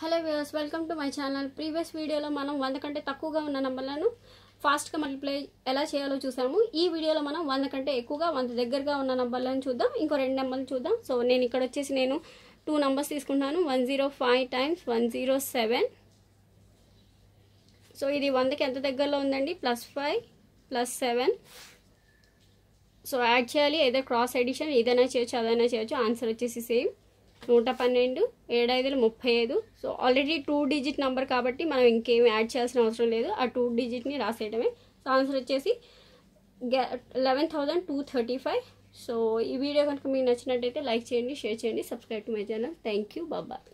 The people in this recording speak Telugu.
hello viewers welcome to my channel previous వీడియోలో మనం వంద కంటే తక్కువగా ఉన్న నంబర్లను ఫాస్ట్గా మల్టిప్లై ఎలా చేయాలో చూసాము ఈ వీడియోలో మనం వంద కంటే ఎక్కువగా వంద దగ్గరగా ఉన్న నంబర్లను చూద్దాం ఇంకో రెండు నెంబర్లు చూద్దాం సో నేను ఇక్కడ వచ్చేసి నేను టూ నంబర్స్ తీసుకుంటున్నాను one zero five times one zero seven so ఇది వందకి ఎంత దగ్గరలో ఉందండి plus five plus seven so add చేయాలి ఏదో క్రాస్ ఎడిషన్ ఏదైనా చేయొచ్చు అదైనా చేయొచ్చు ఆన్సర్ వచ్చేసి సేమ్ నూట పన్నెండు ఏడైదులు ముప్పై ఐదు so already two digit number కాబట్టి మనం ఇంకేం యాడ్ చేయాల్సిన అవసరం లేదు ఆ టూ డిజిట్ని రాసేయడమే సో ఆన్సర్ వచ్చేసి eleven thousand two thirty five so ఈ వీడియో కనుక మీకు నచ్చినట్టయితే లైక్ చేయండి షేర్ చేయండి subscribe to my channel thank you బాబాయ్